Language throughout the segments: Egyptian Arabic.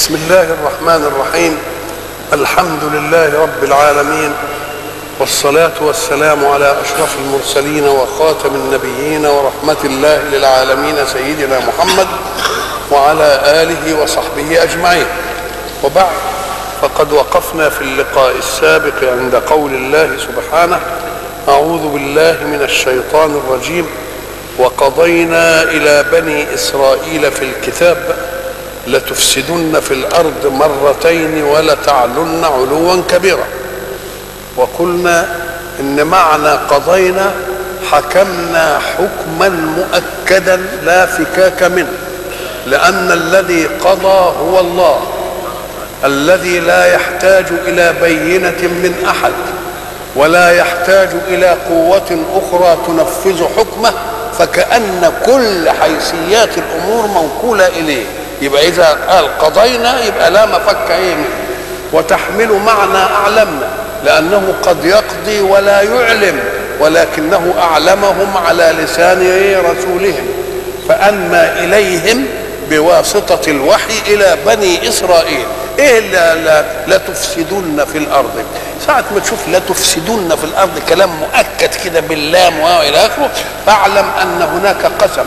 بسم الله الرحمن الرحيم الحمد لله رب العالمين والصلاة والسلام على أشرف المرسلين وخاتم النبيين ورحمة الله للعالمين سيدنا محمد وعلى آله وصحبه أجمعين وبعد فقد وقفنا في اللقاء السابق عند قول الله سبحانه أعوذ بالله من الشيطان الرجيم وقضينا إلى بني إسرائيل في الكتاب لتفسدن في الأرض مرتين ولتعلن علوا كبيرا وقلنا إن معنى قضينا حكمنا حكما مؤكدا لا فكاك منه لأن الذي قضى هو الله الذي لا يحتاج إلى بينة من أحد ولا يحتاج إلى قوة أخرى تنفذ حكمه فكأن كل حيثيات الأمور موكولة إليه يبقى إذا قال قضينا يبقى لا مفك إيه وتحمل معنى أعلمنا لأنه قد يقضي ولا يعلم ولكنه أعلمهم على لسان رسولهم فأنما إليهم بواسطة الوحي إلى بني إسرائيل إيه لا, لا, لا تفسدن في الأرض ساعة ما تشوف لا تفسدن في الأرض كلام مؤكد كده باللام وإلى آخره فاعلم أن هناك قسم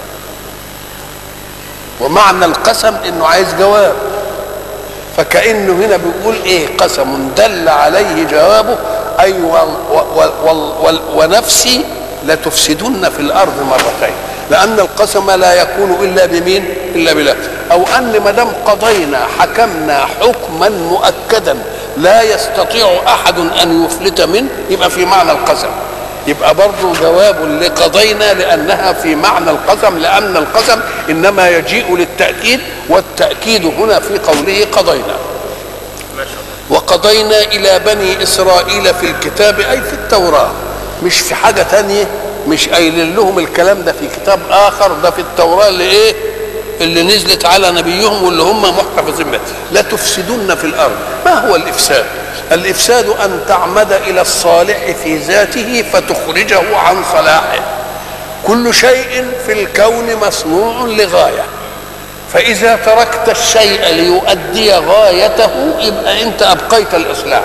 ومعنى القسم انه عايز جواب فكانه هنا بيقول ايه قسم دل عليه جوابه اي أيوة ونفسي لتفسدن في الارض مرتين لان القسم لا يكون الا بمين الا بالله او ان ما دام قضينا حكمنا حكما مؤكدا لا يستطيع احد ان يفلت منه يبقى في معنى القسم يبقى برضه جواب لقضينا لانها في معنى القسم لان القسم انما يجيء للتاكيد والتاكيد هنا في قوله قضينا وقضينا الى بني اسرائيل في الكتاب اي في التوراه مش في حاجه تانية مش قايلين لهم الكلام ده في كتاب اخر ده في التوراه اللي ايه اللي نزلت على نبيهم واللي هم محتفظين به لا تفسدن في الارض ما هو الافساد الافساد ان تعمد الى الصالح في ذاته فتخرجه عن صلاحه كل شيء في الكون مصنوع لغايه فاذا تركت الشيء ليؤدي غايته يبقى انت ابقيت الاصلاح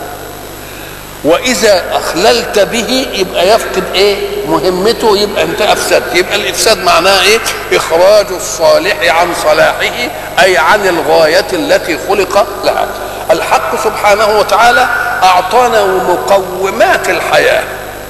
واذا اخللت به يبقى يفقد ايه مهمته يبقى انت افسدت يبقى الافساد معناه ايه اخراج الصالح عن صلاحه اي عن الغايه التي خلق لها الحق سبحانه وتعالى اعطانا مقومات الحياه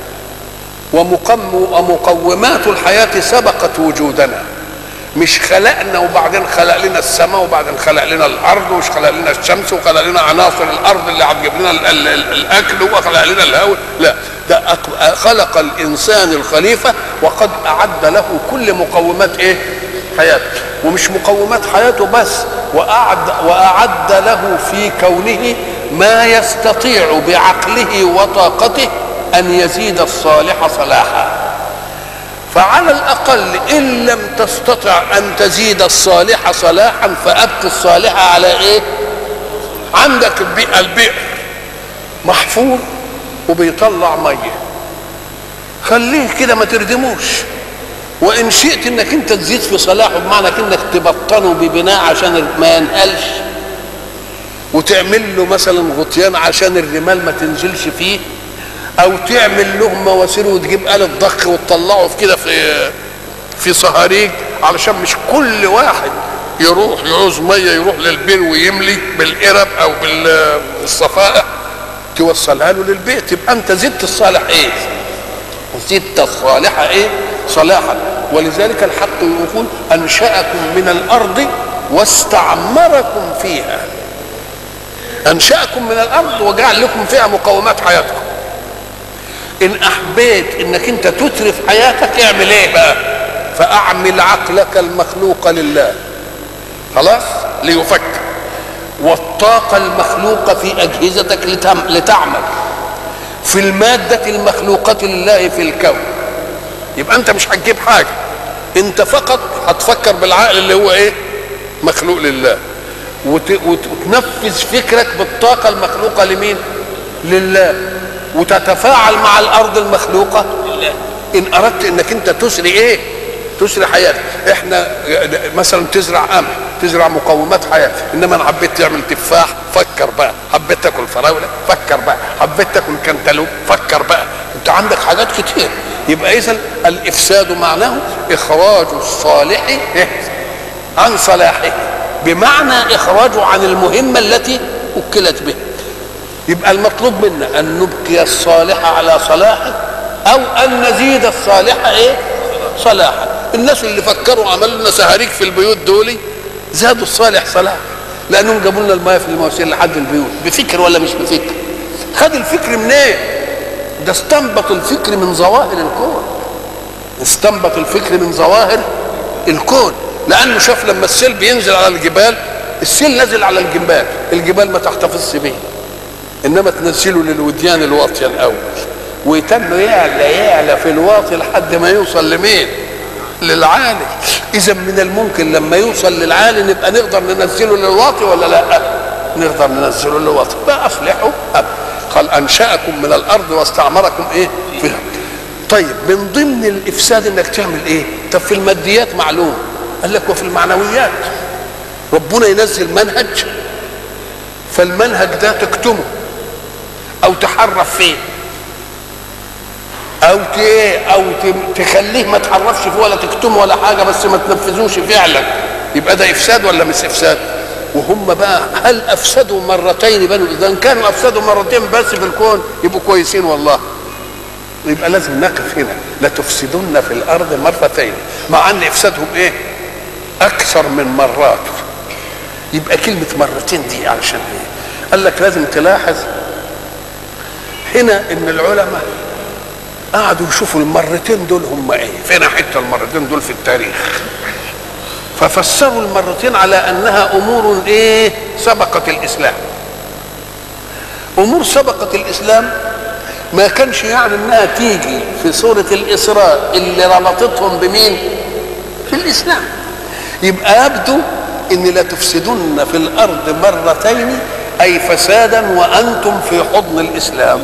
ومقومات الحياه سبقت وجودنا مش خلقنا وبعدين خلق لنا السماء وبعدين خلق لنا الارض ومش خلق لنا الشمس وخلق لنا عناصر الارض اللي هتجيب لنا ال ال ال الاكل وخلق لنا الهواء لا ده خلق الانسان الخليفه وقد اعد له كل مقومات ايه حياته ومش مقومات حياته بس وأعد, وأعد له في كونه ما يستطيع بعقله وطاقته أن يزيد الصالح صلاحا فعلى الأقل إن لم تستطع أن تزيد الصالح صلاحا فأبقي الصالح على إيه عندك البئر, البئر محفور وبيطلع ميه خليه كده ما تردموش وان شئت انك انت تزيد في صلاحه بمعنى انك تبطنه ببناء عشان ما ينقلش وتعمل له مثلا غطيان عشان الرمال ما تنزلش فيه او تعمل له مواسير وتجيب آلة ضخ وتطلعه في كده في في صهاريج علشان مش كل واحد يروح يعوز ميه يروح للبير ويملي بالقرب او بالصفائح توصلها له للبيت يبقى انت زدت الصالح ايه؟ زدت الصالح ايه؟ صلاحا ولذلك الحق يقول انشاكم من الارض واستعمركم فيها انشاكم من الارض وجعل لكم فيها مقومات حياتكم ان احبيت انك انت تترف حياتك اعمل ايه بقى فاعمل عقلك المخلوق لله خلاص ليفكر والطاقه المخلوقه في اجهزتك لتعمل في الماده المخلوقه لله في الكون يبقى انت مش هتجيب حاجه انت فقط هتفكر بالعقل اللي هو ايه مخلوق لله وت... وتنفذ فكرك بالطاقه المخلوقه لمين لله وتتفاعل مع الارض المخلوقه لله ان اردت انك انت تسري ايه تسري حياتك احنا مثلا تزرع قمح تزرع مقومات حياه انما انا حبيت تعمل تفاح فكر بقى حبيت تاكل فراوله فكر بقى حبيت تاكل كنتالوب فكر بقى انت عندك حاجات كتير يبقى اذا الافساد معناه اخراج الصالح عن صلاحه بمعنى اخراجه عن المهمه التي وكلت به يبقى المطلوب منا ان نبقي الصالح على صلاحه او ان نزيد الصالح ايه صلاحا الناس اللي فكروا عملوا لنا سهاريك في البيوت دول زادوا الصالح صلاح لانهم جابوا لنا المايه في المواسير لحد البيوت بفكر ولا مش بفكر خد الفكر منين إيه؟ ده استنبط الفكر من ظواهر الكون استنبط الفكر من ظواهر الكون لانه شاف لما السيل بينزل على الجبال السيل نزل على الجبال الجبال ما تحتفظش به انما تنزله للوديان الواطيه الاول ويتم يعلى يعلى في الواطي لحد ما يوصل لمين للعالي اذا من الممكن لما يوصل للعالي نبقى نقدر ننزله للواطي ولا لا نقدر ننزله للواطي فاصلحوا قال انشاكم من الارض واستعمركم ايه فيها طيب من ضمن الافساد انك تعمل ايه طب في الماديات معلوم قال لك وفي المعنويات ربنا ينزل منهج فالمنهج ده تكتمه او تحرف فيه او ايه او تخليه ما تعرفش فيه ولا تكتمه ولا حاجه بس ما تنفذوش فعلا يبقى ده افساد ولا مش افساد وهم بقى هل افسدوا مرتين بنو اذا كانوا افسدوا مرتين بس في الكون يبقوا كويسين والله يبقى لازم نقف هنا لتفسدن في الارض مرتين مع ان افسادهم ايه اكثر من مرات يبقى كلمه مرتين دي علشان ايه قال لك لازم تلاحظ هنا ان العلماء قعدوا يشوفوا المرتين دول هم ايه فين حته المرتين دول في التاريخ ففسروا المرتين على انها امور ايه سبقت الاسلام امور سبقت الاسلام ما كانش يعني انها تيجي في سوره الاسراء اللي ربطتهم بمين في الاسلام يبقى يبدو ان لتفسدن في الارض مرتين اي فسادا وانتم في حضن الاسلام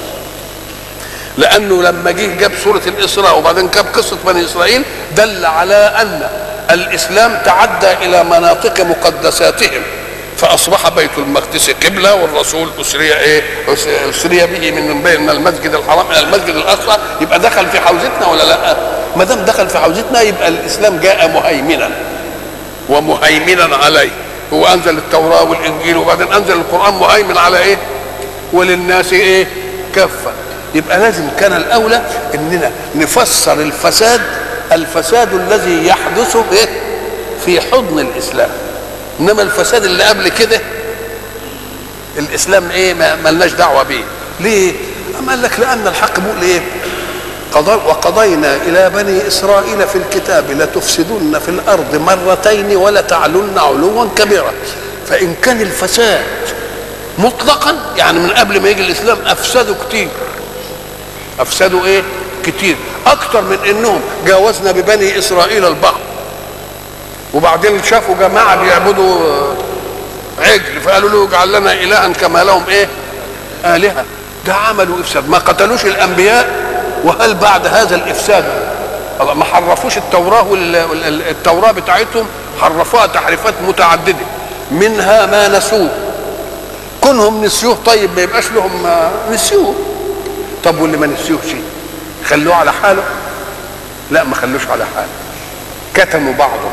لانه لما جه جاب سوره الاسراء وبعدين جاب قصه بني اسرائيل دل على ان الاسلام تعدى الى مناطق مقدساتهم فاصبح بيت المقدس قبله والرسول اسري ايه اسري به من بين المسجد الحرام الى المسجد الاقصى يبقى دخل في حوزتنا ولا لا ما دام دخل في حوزتنا يبقى الاسلام جاء مهيمنا ومهيمنا عليه هو انزل التوراه والانجيل وبعدين انزل القران مهيمن على ايه وللناس ايه كافه يبقى لازم كان الاولى اننا نفسر الفساد الفساد الذي يحدث إيه؟ في حضن الاسلام انما الفساد اللي قبل كده الاسلام ايه ما ملناش دعوه بيه ليه أم قال لك لان الحق بيقول ايه قضى وقضينا الى بني اسرائيل في الكتاب لتفسدن في الارض مرتين ولتعلن علوا كبيرا فان كان الفساد مطلقا يعني من قبل ما يجي الاسلام افسدوا كتير افسدوا ايه كتير اكتر من انهم جاوزنا ببني اسرائيل البحر وبعدين شافوا جماعه بيعبدوا عجل فقالوا له اجعل لنا الها كما لهم ايه الهه ده عملوا افساد ما قتلوش الانبياء وهل بعد هذا الافساد ما حرفوش التوراه والتوراه بتاعتهم حرفوها تحريفات متعدده منها ما نسوه كونهم نسيوه طيب ما يبقاش لهم نسيوه طب واللي ما نسيوهش خلوه على حاله لا ما خلوش على حاله كتموا بعضه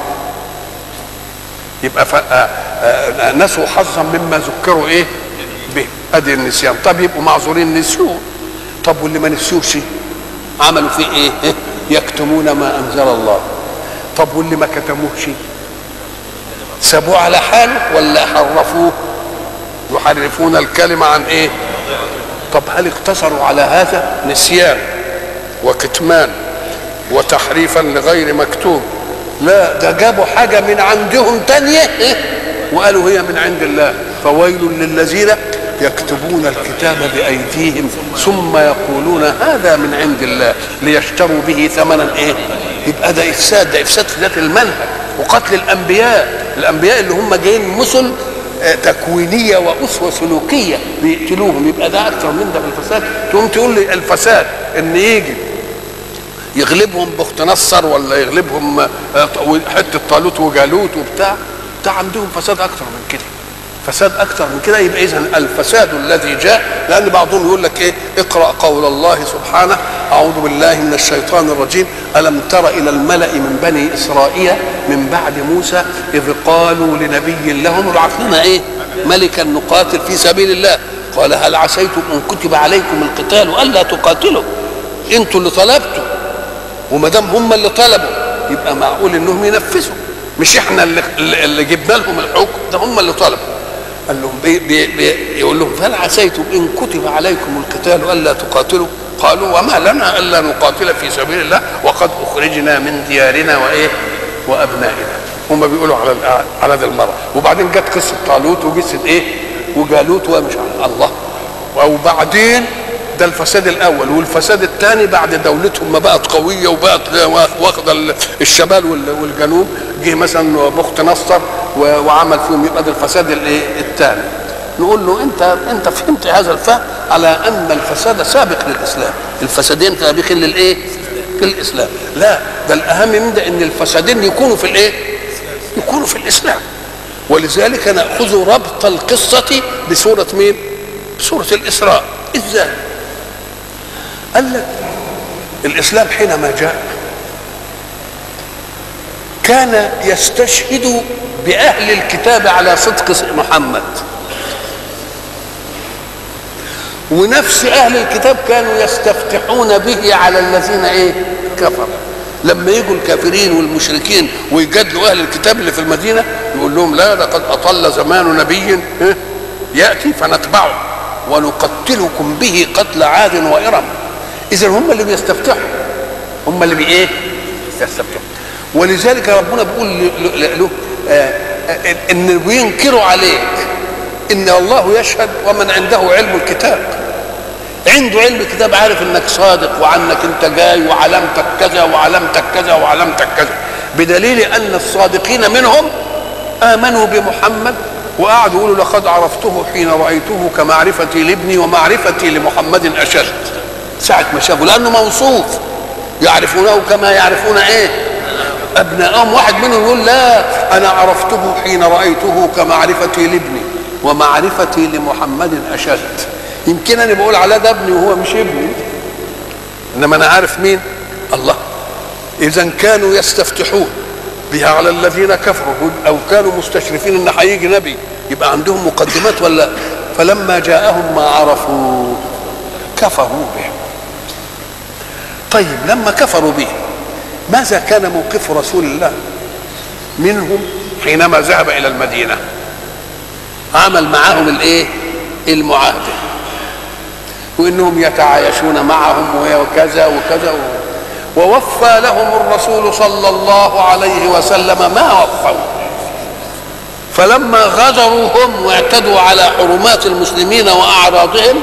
يبقى نسوا حظا مما ذكروا ايه به ادي النسيان طب يبقوا معذورين نسيوه طب واللي ما نسيوش عملوا فيه ايه يكتمون ما انزل الله طب واللي ما كتموهش سابوه على حاله ولا حرفوه يحرفون الكلمه عن ايه طب هل اقتصروا على هذا نسيان وكتمان وتحريفا لغير مكتوب لا ده جابوا حاجة من عندهم تانية وقالوا هي من عند الله فويل للذين يكتبون الكتاب بأيديهم ثم يقولون هذا من عند الله ليشتروا به ثمنا ايه يبقى ده افساد ده افساد في ذات المنهج وقتل الانبياء الانبياء اللي هم جايين مثل تكوينيه واسوه سلوكيه بيقتلوهم يبقى ده اكثر من ده في الفساد تقوم تقول لي الفساد ان يجي يغلبهم بخت نصر ولا يغلبهم حته طالوت وجالوت وبتاع ده عندهم فساد اكتر من كده فساد اكتر من كده يبقى اذا الفساد الذي جاء لان بعضهم يقول لك ايه اقرا قول الله سبحانه اعوذ بالله من الشيطان الرجيم الم تر الى الملا من بني اسرائيل من بعد موسى اذ قالوا لنبي لهم ابعث لنا ايه ملكا نقاتل في سبيل الله قال هل عسيتم ان كتب عليكم القتال الا تقاتلوا انتوا اللي طلبتوا وما دام هم اللي طلبوا يبقى معقول انهم ينفذوا مش احنا اللي, اللي جبنا لهم الحكم ده هم اللي طلبوا قال لهم بي بي بي يقول لهم فهل عسيتم ان كتب عليكم القتال الا تقاتلوا قالوا وما لنا الا نقاتل في سبيل الله وقد اخرجنا من ديارنا وايه وابنائنا هم بيقولوا على على ذا المره وبعدين جت قصه طالوت وقصه ايه وجالوت ومش عارف الله وبعدين ده الفساد الاول والفساد الثاني بعد دولتهم ما بقت قويه وبقت واخده الشمال والجنوب جه مثلا بخت نصر وعمل فيهم يبقى ده الفساد الايه الثاني نقول له انت انت فهمت هذا الفهم على ان الفساد سابق للاسلام الفسادين سابقين للايه في الاسلام لا ده الاهم من ده ان الفسادين يكونوا في الايه يكونوا في الاسلام ولذلك ناخذ ربط القصه بسوره مين بسوره الاسراء ازاي قال لك الاسلام حينما جاء كان يستشهد باهل الكتاب على صدق محمد ونفس اهل الكتاب كانوا يستفتحون به على الذين ايه كفروا لما يجوا الكافرين والمشركين ويجادلوا اهل الكتاب اللي في المدينه يقول لهم لا لقد اطل زمان نبي ياتي فنتبعه ونقتلكم به قتل عاد وارم اذا هم اللي بيستفتحوا هم اللي بي ايه يستفتحوا ولذلك ربنا بيقول له ان بينكروا عليك ان الله يشهد ومن عنده علم الكتاب عنده علم الكتاب عارف انك صادق وعنك انت جاي وعلامتك كذا وعلامتك كذا وعلامتك كذا بدليل ان الصادقين منهم امنوا بمحمد وقعدوا يقولوا لقد عرفته حين رايته كمعرفتي لابني ومعرفتي لمحمد اشد ساعه ما شافوا لانه موصوف يعرفونه كما يعرفون ايه ابنائهم واحد منهم يقول لا انا عرفته حين رايته كمعرفتي لابني ومعرفتي لمحمد اشد يمكن انا بقول على ده ابني وهو مش ابني انما انا عارف مين الله اذا كانوا يستفتحون بها على الذين كفروا او كانوا مستشرفين ان هيجي نبي يبقى عندهم مقدمات ولا فلما جاءهم ما عرفوا كفروا به طيب لما كفروا به ماذا كان موقف رسول الله منهم حينما ذهب الى المدينه عمل معهم الايه المعاهده وانهم يتعايشون معهم وكذا وكذا ووفى لهم الرسول صلى الله عليه وسلم ما وفوا فلما غدروا هم واعتدوا على حرمات المسلمين واعراضهم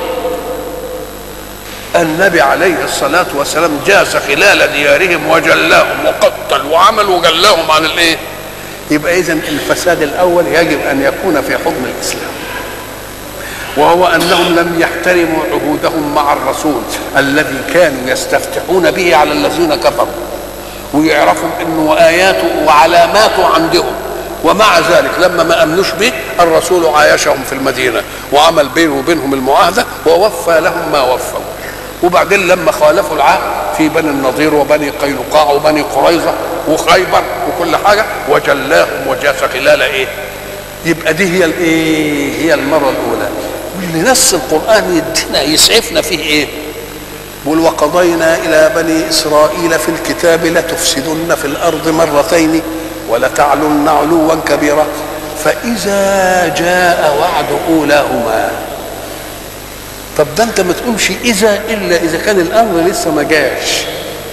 النبي عليه الصلاة والسلام جاس خلال ديارهم وجلاهم وقتل وعمل وجلاهم عن الايه؟ يبقى إذا الفساد الأول يجب أن يكون في حكم الإسلام. وهو أنهم لم يحترموا عهودهم مع الرسول الذي كانوا يستفتحون به على الذين كفروا ويعرفوا أنه آياته وعلاماته عندهم ومع ذلك لما ما امنوش به الرسول عايشهم في المدينه وعمل بينه وبينهم المعاهده ووفى لهم ما وفوا وبعدين لما خالفوا العهد في بني النضير وبني قينقاع وبني قريظه وخيبر وكل حاجه وجلاهم وجاس خلال ايه؟ يبقى دي هي الايه؟ هي المره الاولى واللي نص القران يدينا يسعفنا فيه ايه؟ بيقول وقضينا الى بني اسرائيل في الكتاب لتفسدن في الارض مرتين ولتعلن علوا كبيرا فاذا جاء وعد اولاهما طب ده انت ما تقولش اذا الا اذا كان الامر لسه ما جاش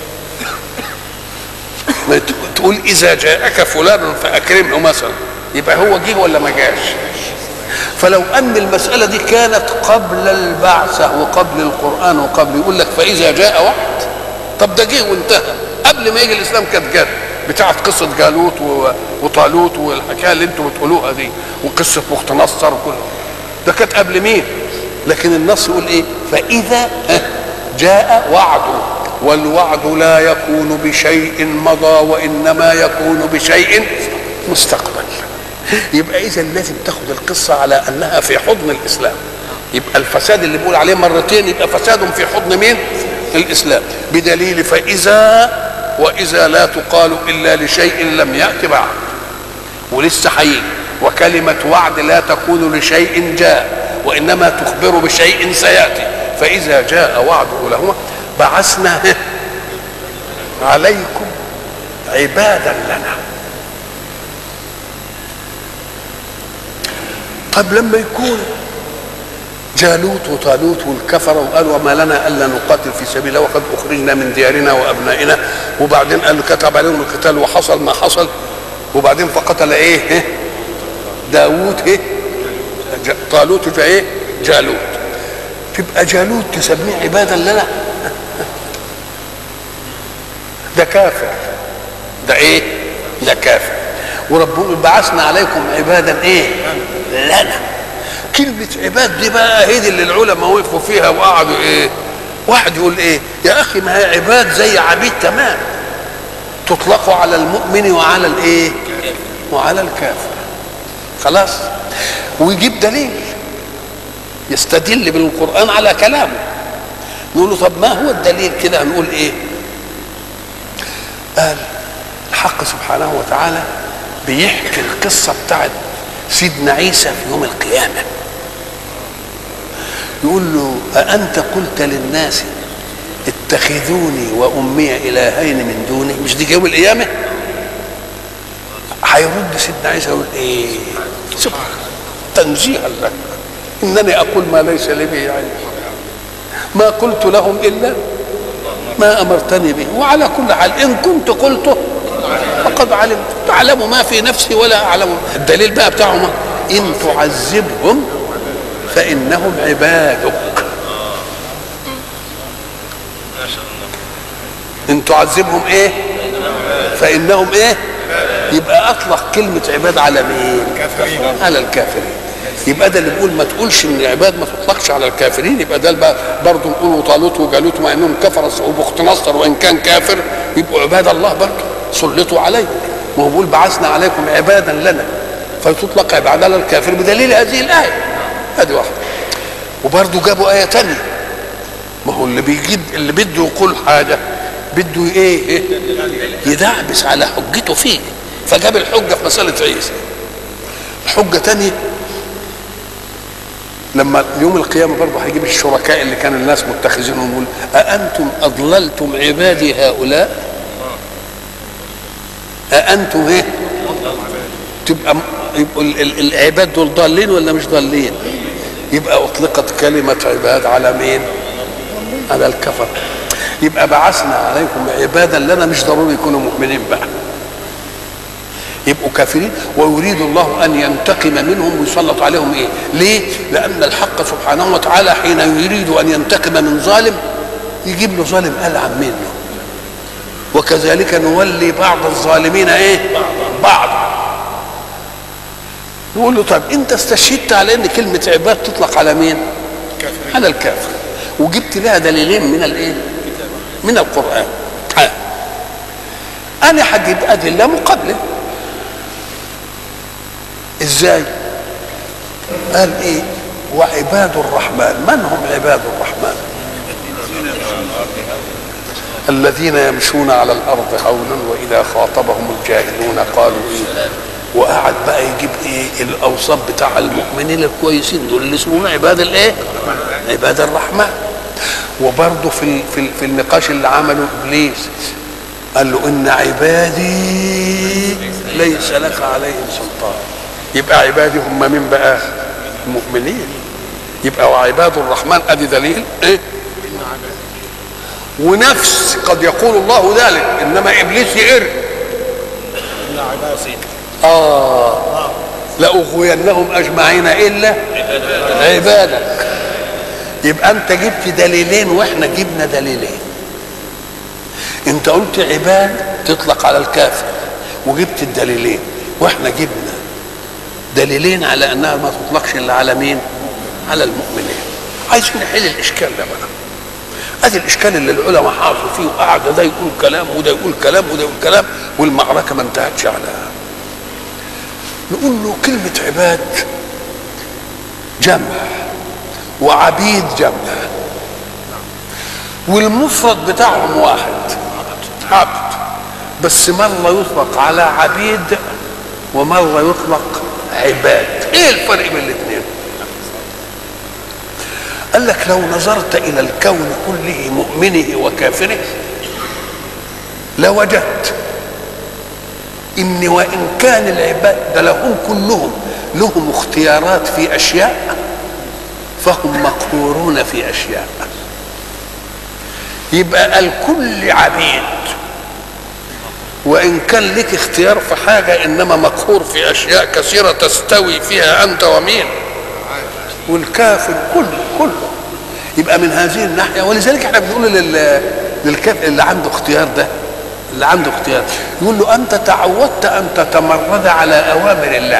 ما تقول اذا جاءك فلان فاكرمه مثلا يبقى هو جه ولا ما جاش فلو ان المساله دي كانت قبل البعثه وقبل القران وقبل يقول لك فاذا جاء وعد طب ده جه وانتهى قبل ما يجي الاسلام كانت جت بتاعت قصه جالوت وطالوت والحكايه اللي انتم بتقولوها دي وقصه بخت نصر وكل ده كانت قبل مين؟ لكن النص يقول ايه فاذا جاء وعد والوعد لا يكون بشيء مضى وانما يكون بشيء مستقبل يبقى اذا لازم تاخد القصه على انها في حضن الاسلام يبقى الفساد اللي بيقول عليه مرتين يبقى فساد في حضن مين الاسلام بدليل فاذا واذا لا تقال الا لشيء لم يات بعد ولسه هيجي وكلمه وعد لا تكون لشيء جاء وانما تخبر بشيء سياتي فاذا جاء وعد لهما بعثنا عليكم عبادا لنا طب لما يكون جالوت وطالوت والكفر وقالوا وما لنا الا نقاتل في سبيل الله وقد اخرجنا من ديارنا وابنائنا وبعدين قالوا كتب عليهم القتال وحصل ما حصل وبعدين فقتل ايه داوود ايه طالوت جاء ايه جالوت تبقى جالوت تسميه عبادا لنا ده كافر ده ايه ده كافر وربنا بعثنا عليكم عبادا ايه لنا كلمة عباد دي بقى هي دي اللي العلماء وقفوا فيها وقعدوا ايه واحد يقول ايه يا اخي ما هي عباد زي عبيد تمام تطلق على المؤمن وعلى الايه وعلى الكافر خلاص ويجيب دليل يستدل بالقرآن على كلامه نقول له طب ما هو الدليل كده هنقول ايه قال الحق سبحانه وتعالى بيحكي القصة بتاعت سيدنا عيسى في يوم القيامة يقول له أأنت قلت للناس اتخذوني وأمي إلهين من دوني مش دي يوم القيامة هيرد سيدنا عيسى يقول إيه سبحان تنزيها لك إنني أقول ما ليس لي به علم ما قلت لهم إلا ما أمرتني به وعلى كل حال إن كنت قلته فقد علمت تعلم ما في نفسي ولا أعلم الدليل بقى بتاعهم إن تعذبهم فإنهم عبادك إن تعذبهم إيه فإنهم إيه يبقى أطلق كلمة عباد على مين على الكافرين يبقى ده اللي بيقول ما تقولش ان العباد ما تطلقش على الكافرين يبقى ده برضه نقول طالوت وجالوت مع انهم كفر وبخت نصر وان كان كافر يبقوا عباد الله برضه سلطوا عليكم ما هو بيقول بعثنا عليكم عبادا لنا فتطلق عباد على الكافر بدليل هذه الايه هذه واحده وبرضه جابوا ايه ثانيه ما هو اللي بيجيب اللي بده يقول حاجه بده ايه, إيه؟ يدعبس على حجته فيه فجاب الحجه في مساله عيسى حجه ثانيه لما يوم القيامه برضه هيجيب الشركاء اللي كان الناس متخذينهم يقول أأنتم أضللتم عبادي هؤلاء أأنتم إيه تبقى يبقوا العباد دول ضالين ولا مش ضالين يبقى أطلقت كلمة عباد على مين على الكفر يبقى بعثنا عليكم عبادا لنا مش ضروري يكونوا مؤمنين بقى يبقوا كافرين ويريد الله ان ينتقم منهم ويسلط عليهم ايه؟ ليه؟ لان الحق سبحانه وتعالى حين يريد ان ينتقم من ظالم يجيب له ظالم العن منه وكذلك نولي بعض الظالمين ايه؟ بعض يقول له طب انت استشهدت على ان كلمه عباد تطلق على مين؟ على الكافر وجبت لها دليلين من الايه؟ من القران انا هجيب ادله مقابله ازاي قال ايه وعباد الرحمن من هم عباد الرحمن الذين يمشون على الارض هونا واذا خاطبهم الجاهلون قالوا ايه وقعد بقى يجيب ايه الاوصاف بتاع المؤمنين الكويسين دول اللي اسمهم عباد الايه عباد الرحمن وبرضه في في في النقاش اللي عمله ابليس قال له ان عبادي ليس لك عليهم سلطان يبقى عبادي هم مين بقى المؤمنين يبقى وعباد الرحمن ادي دليل ايه ونفس قد يقول الله ذلك انما ابليس يقر اه لاغوينهم اجمعين الا عبادك يبقى انت جبت دليلين واحنا جبنا دليلين انت قلت عباد تطلق على الكافر وجبت الدليلين واحنا جبنا دليلين على انها ما تطلقش الا على مين؟ على المؤمنين. عايزين نحل الاشكال ده بقى. ادي الاشكال اللي العلماء حاطوا فيه وقعد ده يقول كلام وده يقول كلام وده يقول كلام والمعركه ما انتهتش على نقول له كلمة عباد جمع وعبيد جمع والمفرد بتاعهم واحد عبد بس مرة يطلق على عبيد ومرة يطلق عباد ايه الفرق بين الاثنين قال لك لو نظرت الى الكون كله مؤمنه وكافره لوجدت ان وان كان العباد ده لهم كلهم لهم اختيارات في اشياء فهم مقهورون في اشياء يبقى الكل عبيد وان كان لك اختيار في حاجه انما مقهور في اشياء كثيره تستوي فيها انت ومين والكافر كله كله يبقى من هذه الناحيه ولذلك احنا بنقول لل للكافر اللي عنده اختيار ده اللي عنده اختيار يقول له انت تعودت ان تتمرد على اوامر الله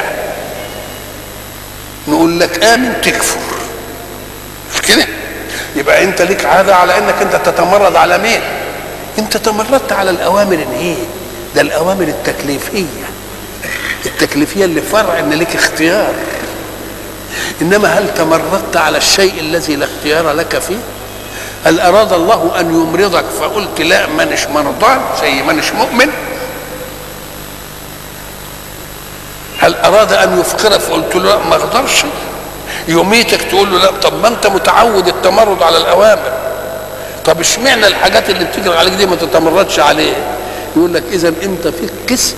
نقول لك امن تكفر مش كده يبقى انت ليك عاده على انك انت تتمرد على مين انت تمردت على الاوامر الايه ده الاوامر التكليفيه التكليفيه اللي فرع ان لك اختيار انما هل تمردت على الشيء الذي لا اختيار لك فيه هل اراد الله ان يمرضك فقلت لا مانيش مرضان زي مانيش مؤمن هل اراد ان يفقرك فقلت له لا ما اقدرش يميتك تقول له لا طب ما انت متعود التمرد على الاوامر طب اشمعنى الحاجات اللي بتجري عليك دي ما تتمردش عليه يقول لك اذا انت فيك قسم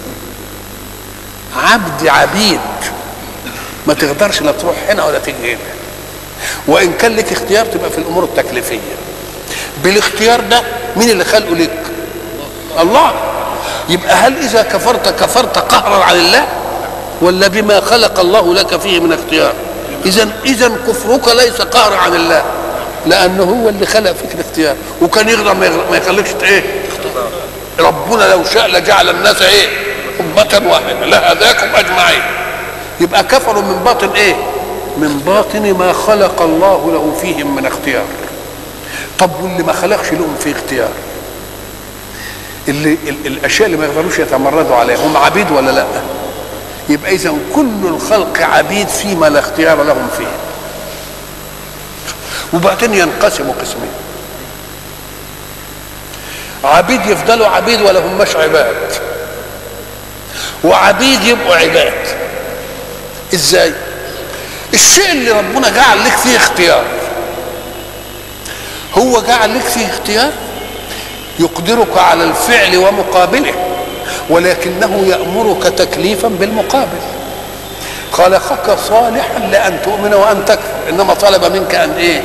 عبد عبيد ما تقدرش لا تروح هنا ولا تيجي هنا وان كان لك اختيار تبقى في الامور التكليفيه بالاختيار ده مين اللي خلقه لك الله يبقى هل اذا كفرت كفرت قهرا عن الله ولا بما خلق الله لك فيه من اختيار اذا اذا كفرك ليس قهرا عن الله لانه هو اللي خلق فيك الاختيار وكان يقدر ما يخليكش ايه ربنا لو شاء لجعل الناس ايه امه واحده لهداكم اجمعين يبقى كفروا من باطن ايه من باطن ما خلق الله له فيهم من اختيار طب واللي ما خلقش لهم في اختيار اللي ال- الاشياء اللي ما يقدروش يتمردوا عليها هم عبيد ولا لا يبقى اذا كل الخلق عبيد فيما لا اختيار لهم فيه وبعدين ينقسموا قسمين عبيد يفضلوا عبيد ولا هماش عباد وعبيد يبقوا عباد ازاي الشيء اللي ربنا جعل لك فيه اختيار هو جعل لك فيه اختيار يقدرك على الفعل ومقابله ولكنه يأمرك تكليفا بالمقابل خلقك صالحا لأن تؤمن وأن تكفر إنما طلب منك أن إيه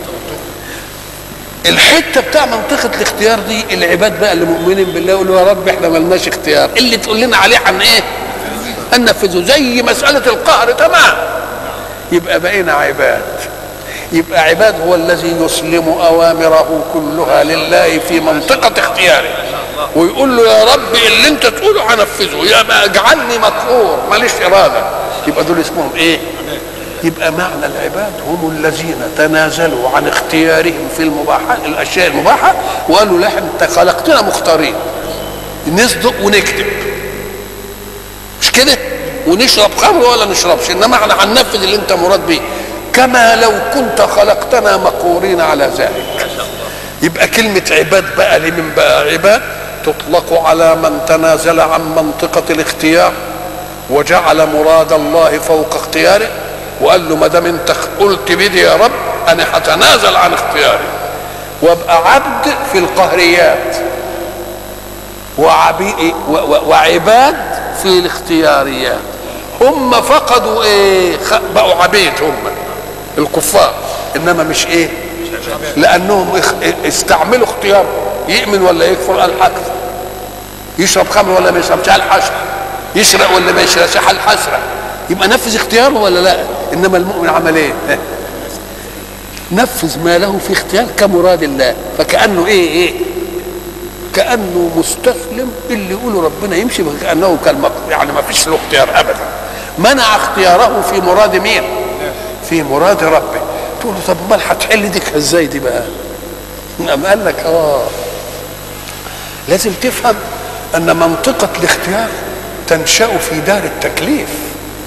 الحته بتاع منطقه الاختيار دي العباد بقى اللي مؤمنين بالله يقولوا يا رب احنا ملناش اختيار اللي تقول لنا عليه عن ايه هننفذه زي مساله القهر تمام يبقى بقينا عباد يبقى عباد هو الذي يسلم اوامره كلها لله في منطقه اختياره ويقول له يا رب اللي انت تقوله هنفذه يبقى اجعلني مقهور ماليش اراده يبقى دول اسمهم ايه يبقى معنى العباد هم الذين تنازلوا عن اختيارهم في المباحات الاشياء المباحه وقالوا لا انت خلقتنا مختارين نصدق ونكذب مش كده ونشرب خمر ولا نشربش انما احنا هننفذ اللي انت مراد بيه كما لو كنت خلقتنا مقهورين على ذلك يبقى كلمة عباد بقى لمن بقى عباد تطلق على من تنازل عن منطقة الاختيار وجعل مراد الله فوق اختياره وقال له ما دام انت قلت بدي يا رب انا هتنازل عن اختياري وابقى عبد في القهريات وعبي و- و- وعباد في الاختياريات هم فقدوا ايه خ- بقوا عبيد هم الكفار انما مش ايه لانهم اخ- استعملوا اختيارهم يؤمن ولا يكفر قال هكذا يشرب خمر ولا ما يشربش قال حشر يسرق ولا ما يسرقش قال حسرق يبقى نفذ اختياره ولا لا انما المؤمن عمل ايه ها؟ نفذ ما له في اختيار كمراد الله فكانه ايه ايه كانه مستسلم اللي يقوله ربنا يمشي كانه كالمطر يعني ما فيش له اختيار ابدا منع اختياره في مراد مين في مراد ربه تقول له طب امال هتحل دي ازاي دي بقى نعم قال لك اه لازم تفهم ان منطقه الاختيار تنشا في دار التكليف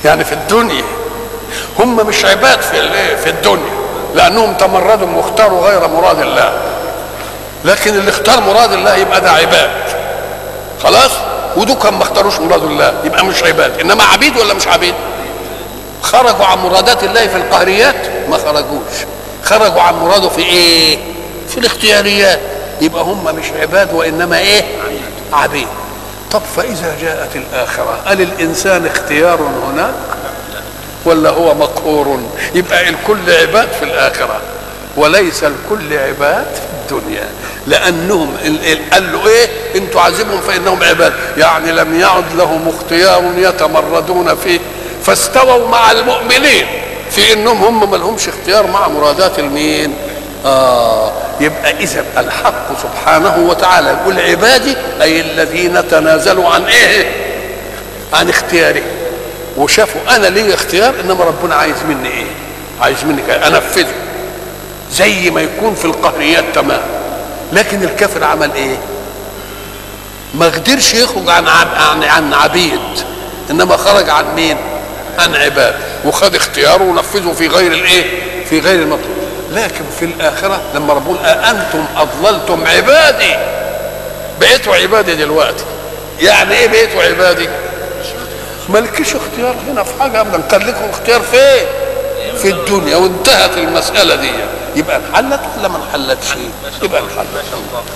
يعني في الدنيا هم مش عباد في الايه في الدنيا لانهم تمردوا واختاروا غير مراد الله لكن اللي اختار مراد الله يبقى ده عباد خلاص ودول كان ما اختاروش مراد الله يبقى مش عباد انما عبيد ولا مش عبيد خرجوا عن مرادات الله في القهريات ما خرجوش خرجوا عن مراده في ايه في الاختياريات يبقى هم مش عباد وانما ايه عبيد طب فاذا جاءت الاخره هل الانسان اختيار هناك ولا هو مقهور يبقى الكل عباد في الاخره وليس الكل عباد في الدنيا لانهم قال له ايه ان تعذبهم فانهم عباد يعني لم يعد لهم اختيار يتمردون فيه فاستووا مع المؤمنين في انهم هم ما لهمش اختيار مع مرادات المين آه يبقى إذا الحق سبحانه وتعالى يقول عبادي أي الذين تنازلوا عن إيه؟ عن اختياره وشافوا أنا لي اختيار إنما ربنا عايز مني إيه؟ عايز مني كده أنفذه زي ما يكون في القهريات تمام لكن الكافر عمل إيه؟ ما قدرش يخرج عن عن عن عبيد إنما خرج عن مين؟ عن عباد وخد اختياره ونفذه في غير الإيه؟ في غير المطلوب لكن في الآخرة لما ربنا أنتم أضللتم عبادي بقيتوا عبادي دلوقتي يعني إيه بقيتوا عبادي مالكش اختيار هنا في حاجة أبدا كان لكم اختيار فين في الدنيا وانتهت المسألة دي يبقى انحلت ولا ما انحلتش يبقى انحلت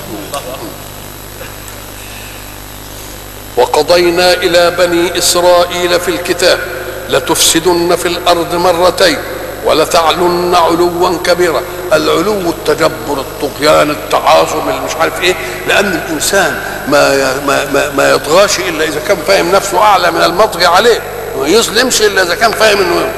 وقضينا إلى بني إسرائيل في الكتاب لتفسدن في الأرض مرتين ولتعلن علوا كبيرا العلو التجبر الطغيان التعاظم اللي مش عارف ايه لان الانسان ما ما ما, ما يطغاش الا اذا كان فاهم نفسه اعلى من المطغي عليه ما يظلمش الا اذا كان فاهم انه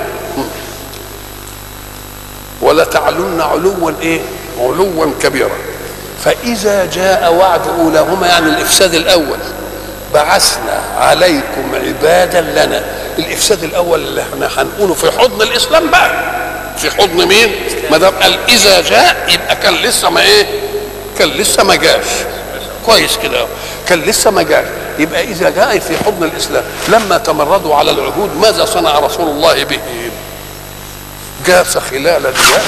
ولتعلن علوا ايه علوا كبيرا فاذا جاء وعد اولاهما يعني الافساد الاول بعثنا عليكم عبادا لنا الافساد الاول اللي احنا هنقوله في حضن الاسلام بقى في حضن مين ما دام قال اذا جاء يبقى كان لسه ما ايه كان لسه ما جاش كويس كده كان لسه ما جاش يبقى اذا جاء في حضن الاسلام لما تمردوا على العهود ماذا صنع رسول الله بهم جاس خلال ديار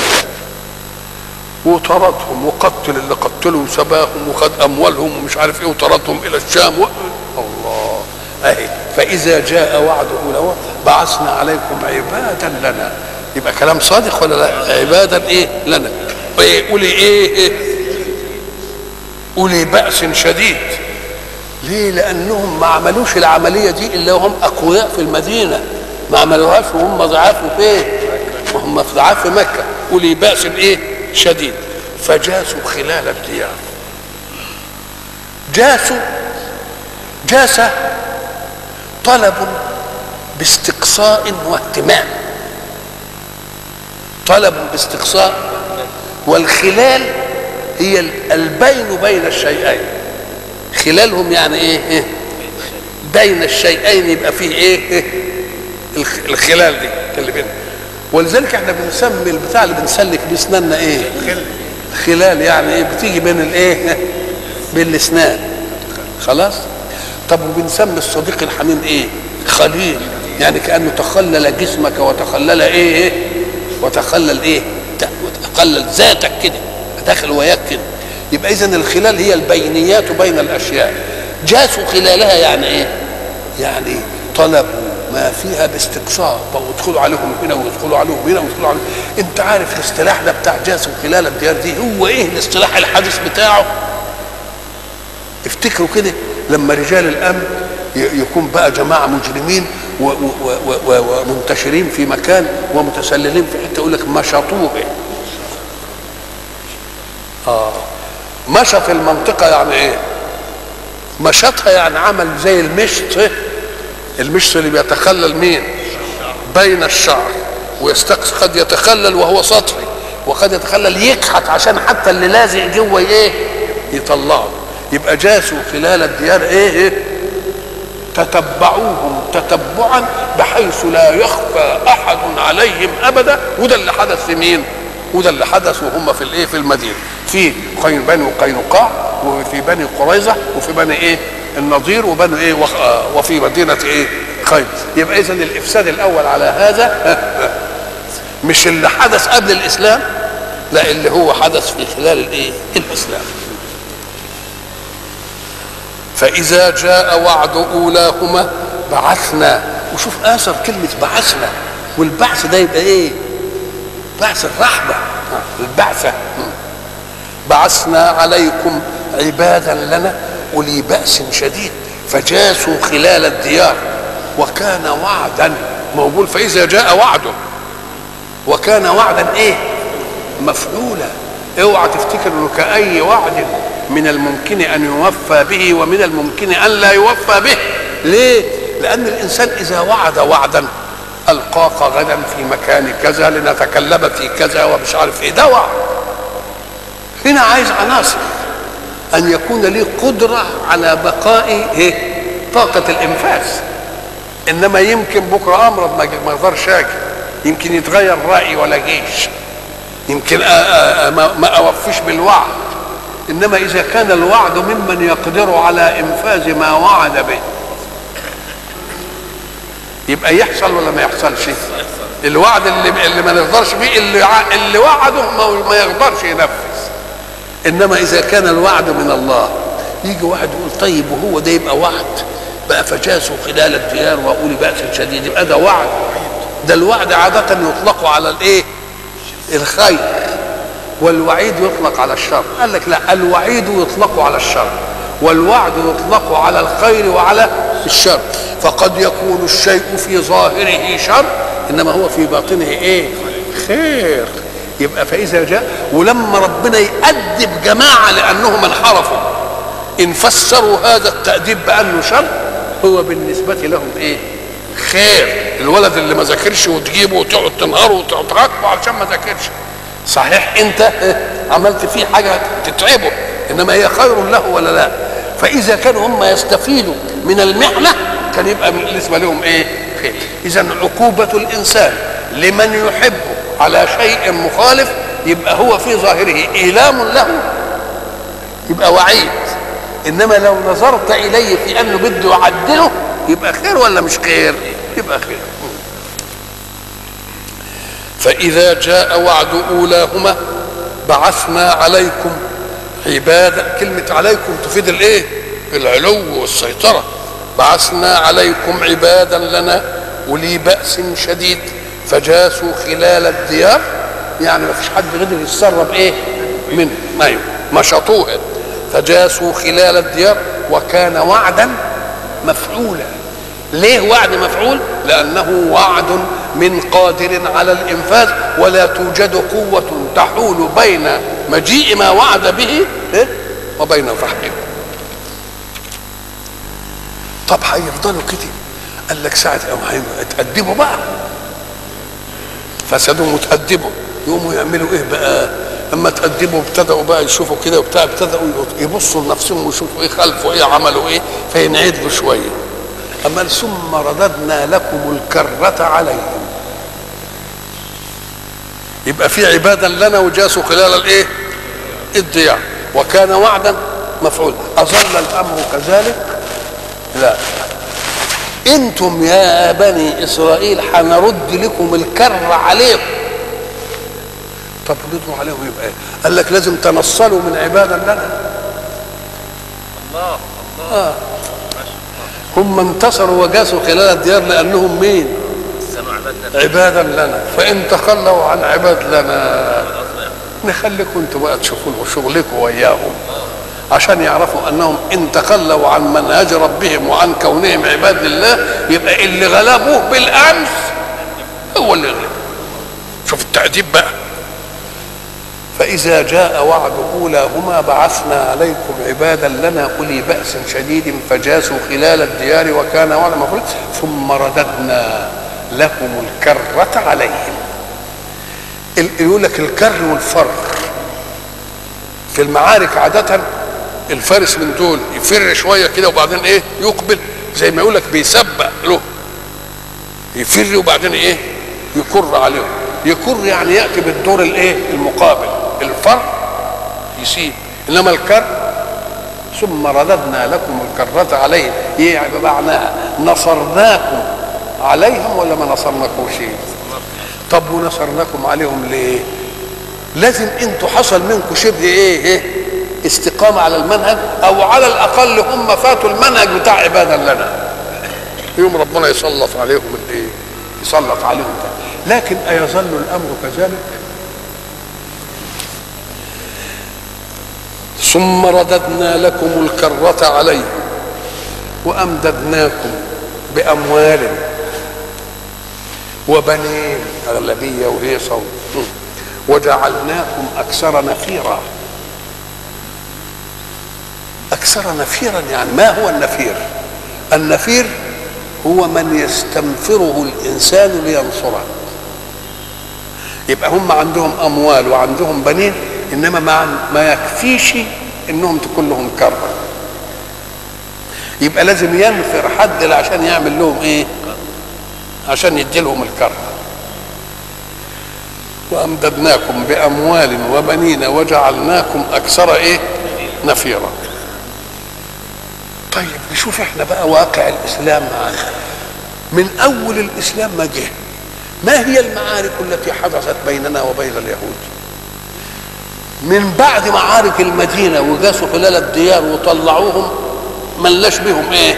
وطردهم وقتل اللي قتلوا وسباهم وخد اموالهم ومش عارف ايه وطردهم الى الشام و... الله اهي فاذا جاء وعد اولاهما بعثنا عليكم عبادا لنا يبقى كلام صادق ولا لا عبادا ايه لنا إيه قولي ايه, إيه قولي بأس شديد ليه لانهم ما عملوش العمليه دي الا وهم اقوياء في المدينه ما عملوهاش وهم ضعاف فين وهم ضعاف في مكه قولي بأس ايه شديد فجاسوا خلال الديار جاسوا جاس طلب باستقصاء واهتمام طلب باستقصاء والخلال هي البين بين الشيئين خلالهم يعني ايه, إيه؟ بين الشيئين يبقى فيه ايه, إيه؟ الخلال دي اللي بينهم ولذلك احنا بنسمي البتاع اللي بنسلك باسناننا ايه خلال يعني ايه بتيجي بين الايه بين الاسنان خلاص طب وبنسمي الصديق الحميم ايه خليل يعني كانه تخلل جسمك وتخلل ايه, إيه؟ وتخلل ايه وتخلل ذاتك كده داخل وياك كده يبقى اذا الخلال هي البينيات بين الاشياء جاسوا خلالها يعني ايه يعني طلبوا ما فيها باستقصاء ويدخلوا عليهم هنا ويدخلوا عليهم هنا ويدخلوا عليهم انت عارف الاصطلاح ده بتاع جاسوا خلال الديار دي هو ايه الاصطلاح الحديث بتاعه افتكروا كده لما رجال الامن يكون بقى جماعه مجرمين ومنتشرين في مكان ومتسللين في حته يقول لك مشطوه اه مشط المنطقه يعني ايه مشطها يعني عمل زي المشط المشط اللي بيتخلل مين بين الشعر ويستقص قد يتخلل وهو سطحي وقد يتخلل يكحت عشان حتى اللي لازق جوه ايه يطلعه يبقى جاسوا خلال الديار ايه, إيه؟ تتبعوهم تتبعا بحيث لا يخفى احد عليهم ابدا وده اللي حدث في مين وده اللي حدث وهم في الايه في المدينه في بني قينقاع وفي بني قريظه وفي بني ايه النضير وبني ايه وفي مدينه ايه خير يبقى اذا الافساد الاول على هذا مش اللي حدث قبل الاسلام لا اللي هو حدث في خلال الايه الاسلام فاذا جاء وعد اولاهما بعثنا وشوف اثر كلمه بعثنا والبعث ده يبقى ايه بعث الرحمه البعثه بعثنا عليكم عبادا لنا اولي باس شديد فجاسوا خلال الديار وكان وعدا موجود فاذا جاء وعده وكان وعدا ايه مفعولا اوعى تفتكر انه كاي وعد من الممكن ان يوفى به ومن الممكن ان لا يوفى به ليه لان الانسان اذا وعد وعدا القاك غدا في مكان كذا لنتكلم في كذا ومش عارف ايه ده وعد هنا عايز عناصر ان يكون لي قدره على بقاء ايه طاقه الانفاذ انما يمكن بكره امرض ما اقدرش اجي يمكن يتغير رايي ولا جيش يمكن أ أ ما اوفيش بالوعد انما اذا كان الوعد ممن يقدر على انفاذ ما وعد به يبقى يحصل ولا ما يحصلش الوعد اللي اللي ما نقدرش بيه اللي اللي وعده ما يقدرش ينفذ انما اذا كان الوعد من الله يجي واحد يقول طيب وهو ده يبقى وعد بقى فجاسوا خلال الديار واولي باس شديد يبقى ده وعد ده الوعد عاده يطلق على الايه الخير والوعيد يطلق على الشر قال لك لا الوعيد يطلق على الشر والوعد يطلق على الخير وعلى الشر فقد يكون الشيء في ظاهره شر انما هو في باطنه ايه خير يبقى فاذا جاء ولما ربنا يأدب جماعه لانهم انحرفوا ان فسروا هذا التأديب بانه شر هو بالنسبه لهم ايه خير الولد اللي ما ذاكرش وتجيبه وتقعد تنهره وتعاقبه علشان ما ذاكرش صحيح انت عملت فيه حاجه تتعبه انما هي خير له ولا لا فاذا كانوا هم يستفيدوا من المحنه كان يبقى بالنسبه لهم ايه خير اذا عقوبه الانسان لمن يحبه على شيء مخالف يبقى هو في ظاهره ايلام له يبقى وعيد انما لو نظرت اليه في انه بده يعدله يبقى خير ولا مش خير يبقى خير فإذا جاء وعد أولاهما بعثنا عليكم عبادا كلمة عليكم تفيد الإيه؟ العلو والسيطرة بعثنا عليكم عبادا لنا أولي بأس شديد فجاسوا خلال الديار يعني ما فيش حد قدر يتسرب إيه؟ منه أيوه مشطوها فجاسوا خلال الديار وكان وعدا مفعولا ليه وعد مفعول لانه وعد من قادر على الانفاذ ولا توجد قوه تحول بين مجيء ما وعد به وبين تحقيقه طب هيفضلوا كده قال لك ساعة أو اتأدبوا بقى فسدوا متأدبوا يقوموا يعملوا ايه بقى لما تقدموا ابتدأوا بقى يشوفوا كده وبتاع ابتدأوا يبصوا لنفسهم ويشوفوا ايه خلفوا ايه عملوا ايه فينعدلوا شويه أما ثم رددنا لكم الكرة عليهم يبقى في عبادا لنا وجاسوا خلال الايه الديار وكان وعدا مفعول أظل الأمر كذلك لا انتم يا بني اسرائيل هنرد لكم الكر عليكم طب ردوا عليهم يبقى ايه قال لك لازم تنصلوا من عبادا لنا الله الله آه. هم انتصروا وجاسوا خلال الديار لانهم مين سمع عبادنا عبادا لنا فان تخلوا عن عباد لنا نخليكم انتوا بقى تشوفوا شغلكم وياهم عشان يعرفوا انهم ان تخلوا عن منهج ربهم وعن كونهم عباد لله يبقى اللي غلبوه بالامس هو اللي غلب شوف التأديب بقى فإذا جاء وعد أولاهما بعثنا عليكم عبادا لنا أولي بأس شديد فجاسوا خلال الديار وكان وعد مفعول ثم رددنا لكم الكرة عليهم ال- يقول لك الكر والفر في المعارك عادة الفارس من دول يفر شوية كده وبعدين ايه يقبل زي ما يقول لك بيسبق له يفر وبعدين ايه يكر عليهم يكر يعني ياتي بالدور الايه المقابل الفر يسيب انما الكر ثم رددنا لكم الكرة عليهم يعني بمعناها نصرناكم عليهم ولا ما نصرناكوش طب ونصرناكم عليهم ليه لازم انتوا حصل منكم شبه ايه ايه استقامة على المنهج او على الاقل هم فاتوا المنهج بتاع عبادا لنا يوم ربنا يسلط عليهم الايه يسلط عليهم ده. لكن ايظل الامر كذلك ثم رددنا لكم الكرة عليهم وأمددناكم بأموال وبنين أغلبية وهي صوت وجعلناكم أكثر نفيرا أكثر نفيرا يعني ما هو النفير النفير هو من يستنفره الإنسان لينصره يبقى هم عندهم أموال وعندهم بنين إنما ما, ما يكفيش إنهم تكون لهم كرة يبقى لازم ينفر حد عشان يعمل لهم إيه عشان يدي لهم الكرة وأمددناكم بأموال وبنين وجعلناكم أكثر إيه نفيرا طيب نشوف احنا بقى واقع الإسلام معانا من أول الإسلام ما جه ما هي المعارك التي حدثت بيننا وبين اليهود من بعد معارك المدينة وجاسوا خلال الديار وطلعوهم ملاش بهم ايه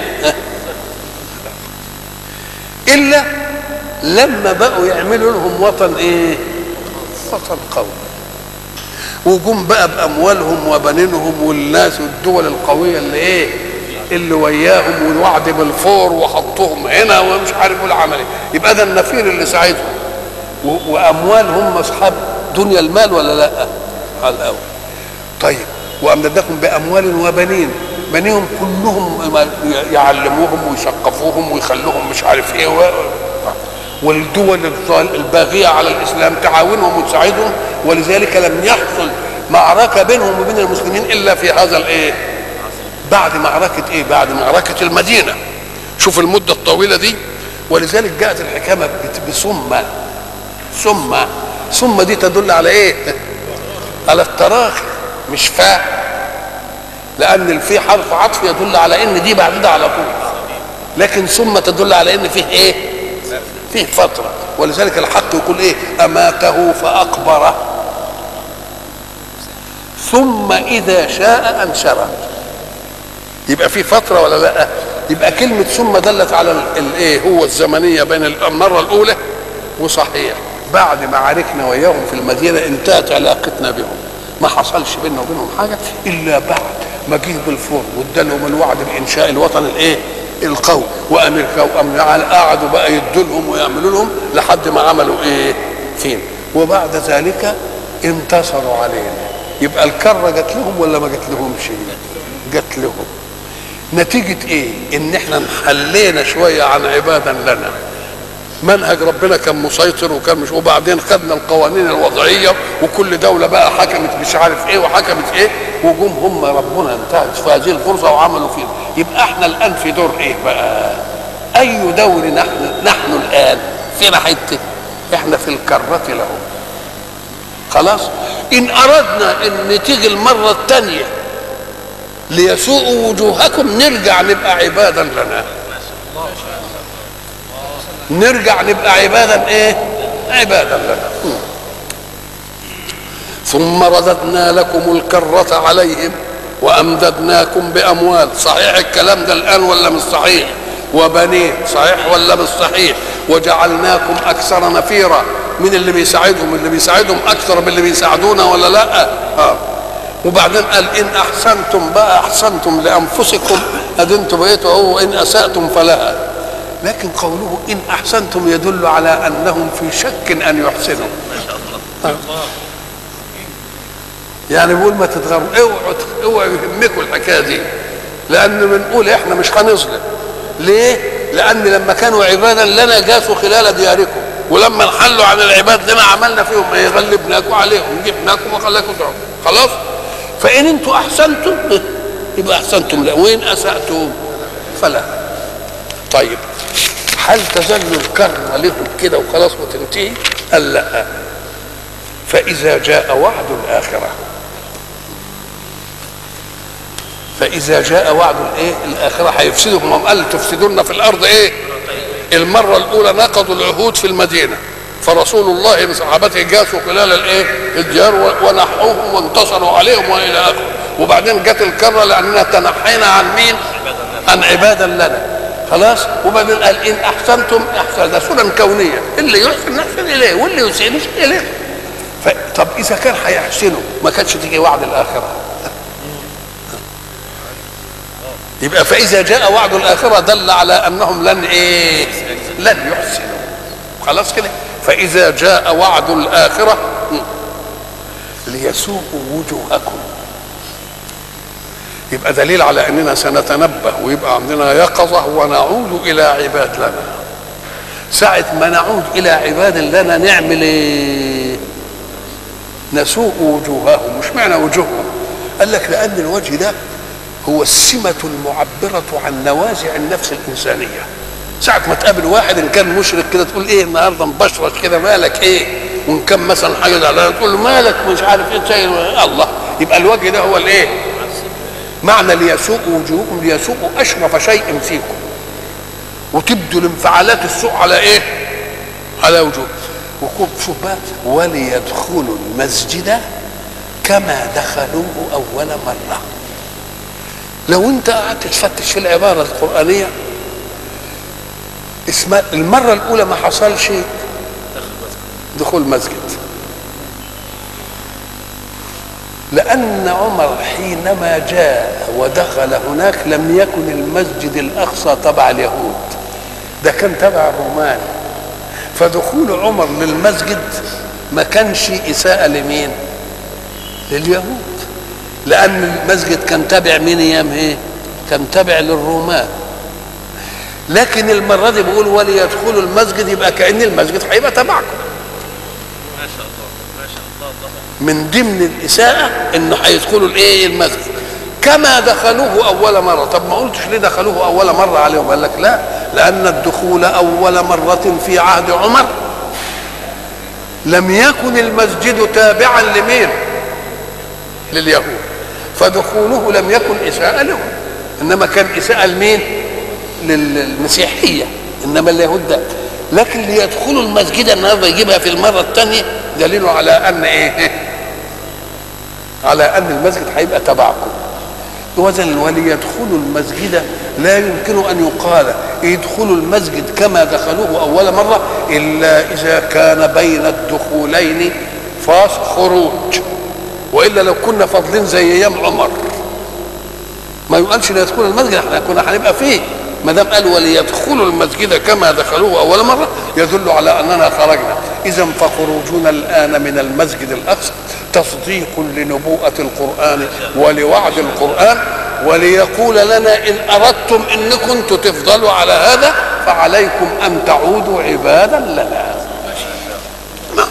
إلا لما بقوا يعملوا لهم وطن ايه وطن قوي وجم بقى باموالهم وبنينهم والناس والدول القويه اللي ايه اللي وياهم والوعد بالفور وحطوهم هنا ومش عارف العمل ايه يبقى ده النفير اللي ساعدهم واموال هم اصحاب دنيا المال ولا لا على الاول طيب وامددكم باموال وبنين بنيهم كلهم يعلموهم ويثقفوهم ويخلوهم مش عارف ايه و... والدول الباغيه على الاسلام تعاونهم وتساعدهم ولذلك لم يحصل معركه بينهم وبين المسلمين الا في هذا الايه بعد معركه ايه بعد معركه المدينه شوف المده الطويله دي ولذلك جاءت الحكامه بثم ثم ثم دي تدل على ايه على التراخي مش فاء لان في حرف عطف يدل على ان دي بعد ده على طول لكن ثم تدل على ان فيه ايه فيه فتره ولذلك الحق يقول ايه اماته فاقبره ثم اذا شاء انشره يبقى في فتره ولا لا يبقى كلمه ثم دلت على الايه هو الزمنيه بين المره الاولى وصحيح بعد معاركنا وياهم في المدينه انتهت علاقتنا بهم ما حصلش بيننا وبينهم حاجه الا بعد ما جه بالفور وادالهم الوعد بانشاء الوطن الايه القوي وامريكا وامن قعدوا بقى يدوا لهم ويعملوا لهم لحد ما عملوا ايه فين وبعد ذلك انتصروا علينا يبقى الكره جت لهم ولا ما جت لهمش جت لهم نتيجة ايه ان احنا انحلينا شوية عن عبادا لنا منهج ربنا كان مسيطر وكان مش وبعدين خدنا القوانين الوضعيه وكل دوله بقى حكمت مش عارف ايه وحكمت ايه وجم هم ربنا انتهت في هذه الفرصه وعملوا فينا يبقى احنا الان في دور ايه بقى؟ اي دور نحن نحن الان فين حته؟ احنا في الكره لهم خلاص؟ ان اردنا ان تيجي المره الثانيه ليسوءوا وجوهكم نرجع نبقى عبادا لنا نرجع نبقى عبادا ايه عبادا لنا ثم رددنا لكم الكرة عليهم وأمددناكم بأموال صحيح الكلام ده الآن ولا مش صحيح وبنين صحيح ولا مش صحيح وجعلناكم أكثر نفيرا من اللي بيساعدهم اللي بيساعدهم أكثر من اللي بيساعدونا ولا لا آه. وبعدين قال إن أحسنتم بقى أحسنتم لأنفسكم أدنتم بقيتوا هو إن أسأتم فلها لكن قوله ان احسنتم يدل على انهم في شك ان يحسنوا يعني بيقول ما تتغروا اوعوا اوعوا يهمكم الحكايه دي لان بنقول احنا مش هنظلم ليه؟ لان لما كانوا عبادا لنا جاسوا خلال دياركم ولما انحلوا عن العباد لنا عملنا فيهم ايه؟ غلبناكم عليهم جبناكم وخلاكم تعملوا خلاص؟ فان انتم احسنتم يبقى احسنتم لا وين اساتم فلا طيب هل تزل الكرة لهم كده وخلاص وتنتهي؟ قال لا فإذا جاء وعد الآخرة فإذا جاء وعد الإيه؟ الآخرة هيفسدهم هم قال تفسدون في الأرض إيه؟ المره الاولى نقضوا العهود في المدينه فرسول الله بصحابته جاسوا خلال الايه الديار ونحوهم وانتصروا عليهم والى اخره وبعدين جت الكره لاننا تنحينا عن مين عن عبادا لنا خلاص وبعدين قال ان احسنتم احسن ده سنن كونيه اللي يحسن نحسن اليه واللي يسيء نسيء اليه طب اذا كان هيحسنوا ما كانش تيجي وعد الاخره يبقى فاذا جاء وعد الاخره دل على انهم لن ايه لن يحسنوا خلاص كده فاذا جاء وعد الاخره ليسوءوا وجوهكم يبقى دليل على اننا سنتنبه ويبقى عندنا يقظه ونعود الى عباد لنا ساعة ما نعود إلى عباد لنا نعمل إيه؟ نسوء وجوههم مش معنى وجوههم قال لك لأن الوجه ده هو السمة المعبرة عن نوازع النفس الإنسانية ساعة ما تقابل واحد إن كان مشرك كده تقول إيه النهاردة مبشرش كده مالك إيه وإن كان مثلا حاجة زعلان تقول له مالك مش عارف إيه شيء الله يبقى الوجه ده هو الإيه معنى ليسوء وجوهكم ليسوء أشرف شيء فيكم وتبدو الانفعالات السوء على إيه على وجوه وكم شوف بقى وليدخلوا المسجد كما دخلوه أول مرة لو انت قعدت تفتش في العبارة القرآنية اسمها المرة الأولى ما حصلش دخول مسجد لأن عمر حينما جاء ودخل هناك لم يكن المسجد الأقصى تبع اليهود ده كان تبع الرومان فدخول عمر للمسجد ما كانش إساءة لمين لليهود لأن المسجد كان تابع مين أيام إيه كان تابع للرومان لكن المرة دي بيقول وليدخلوا المسجد يبقى كأن المسجد هيبقى تبعكم ما شاء الله ما شاء الله الله من ضمن الإساءة إنه هيدخلوا الإيه المسجد كما دخلوه أول مرة طب ما قلتش ليه دخلوه أول مرة عليهم قال لك لا لأن الدخول أول مرة في عهد عمر لم يكن المسجد تابعا لمين لليهود فدخوله لم يكن إساءة لهم إنما كان إساءة لمين للمسيحية إنما اليهود ده لكن ليدخلوا المسجد النهارده يجيبها في المرة الثانية دليل على أن إيه على أن المسجد هيبقى تبعكم وزن وليدخلوا المسجد لا يمكن أن يقال ادخلوا المسجد كما دخلوه أول مرة إلا إذا كان بين الدخولين فاس خروج وإلا لو كنا فاضلين زي أيام عمر ما يقالش ليدخلوا المسجد احنا كنا هنبقى فيه ما دام قال وليدخلوا المسجد كما دخلوه اول مره يدل على اننا خرجنا اذا فخروجنا الان من المسجد الاقصى تصديق لنبوءه القران ولوعد القران وليقول لنا ان اردتم انكم تفضلوا على هذا فعليكم ان تعودوا عبادا لنا نعم.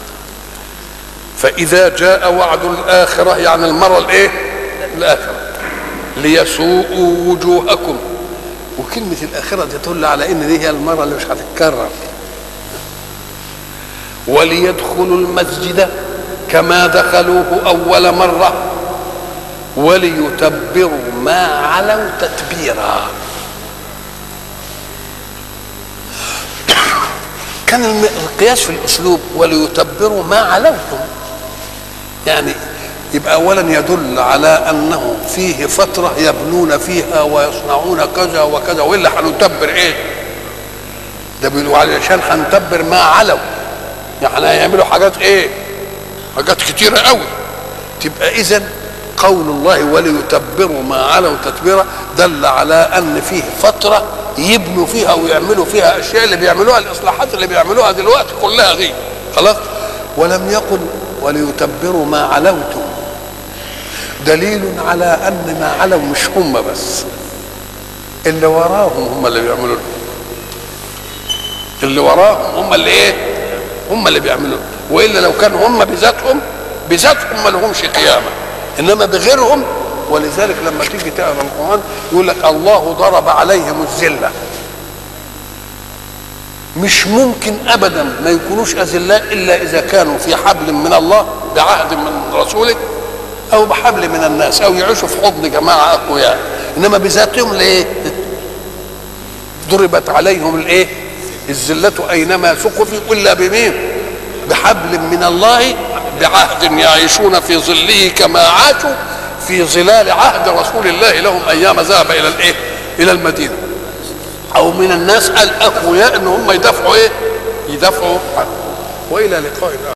فاذا جاء وعد الاخره يعني المره الايه الاخره ليسوءوا وجوهكم وكلمة الآخرة دي تدل على إن دي هي المرة اللي مش هتتكرر وليدخلوا المسجد كما دخلوه أول مرة وليتبروا ما علوا تتبيرا كان القياس في الأسلوب وليتبروا ما علوتم يعني يبقى اولا يدل على انه فيه فتره يبنون فيها ويصنعون كذا وكذا والا هنتبر ايه ده بيقولوا علشان هنتبر ما علوا يعني هيعملوا حاجات ايه حاجات كتيره قوي تبقى اذا قول الله وليتبروا ما علوا تتبيرا دل على ان فيه فتره يبنوا فيها ويعملوا فيها اشياء اللي بيعملوها الاصلاحات اللي بيعملوها دلوقتي كلها دي خلاص ولم يقل وليتبروا ما علوتم دليل على ان ما علوا مش هم بس اللي وراهم هم اللي بيعملوا اللي وراهم هم اللي ايه هم اللي بيعملوا والا لو كانوا هم بذاتهم بذاتهم ما لهمش قيامه انما بغيرهم ولذلك لما تيجي تقرا القران يقول لك الله ضرب عليهم الذله مش ممكن ابدا ما يكونوش اذلاء الا اذا كانوا في حبل من الله بعهد من رسوله او بحبل من الناس او يعيشوا في حضن جماعه اقوياء انما بذاتهم ليه ضربت عليهم الايه الذلة أينما ثقفوا إلا بمين بحبل من الله بعهد يعيشون في ظله كما عاشوا في ظلال عهد رسول الله لهم أيام ذهب إلى الإيه إلى المدينة أو من الناس الأقوياء إن هم يدافعوا إيه يدافعوا عنه وإلى لقاء آخر